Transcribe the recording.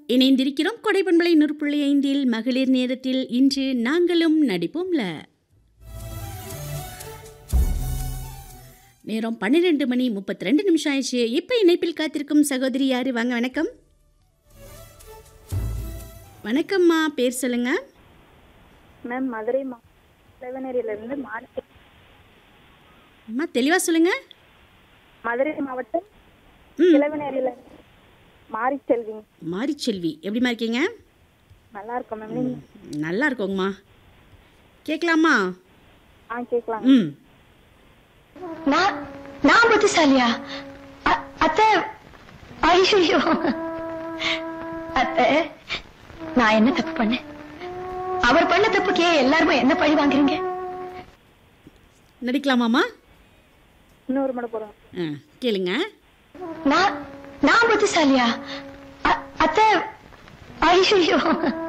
இணைந்திருக்கிறோம் கொடைப்பண்பளை நூற்புள்ளி ஐந்தில் மகளிர் நேரத்தில் இன்று நாங்களும் நடிப்போம்ல நேரம் பன்னிரெண்டு மணி முப்பத்தி ரெண்டு நிமிஷம் ஆயிடுச்சு இப்போ இணைப்பில் காத்திருக்கும் சகோதரி யாரு வாங்க வணக்கம் வணக்கம்மா பேர் சொல்லுங்க மேம் மதுரை மா இருந்து மாரி அம்மா தெளிவாக சொல்லுங்க மதுரை மாவட்டம் ம் இளவனேரியில மாரி செல்விங்க மாரிச்செல்வி எப்படிம்மா இருக்கீங்க நல்லா இருக்கோம் மேம் நீங்க நல்லா இருக்கோங்கம்மா கேட்கலாமா ஆ கேட்கலாம் ம் நான் நான் புத்திசாலியா அ- அத்தை ஐயோ அத்தை நான் என்ன தப்பு பண்ணேன் அவர் பண்ண தப்புக்கே எல்லாருமே என்ன பழி வாங்குறீங்க நடிக்கலாமாம்மா இன்னொரு மணி போறோம் ஆ கேளுங்க நான் நான் புத்திசாலியா அ- அத்தை ஐயோ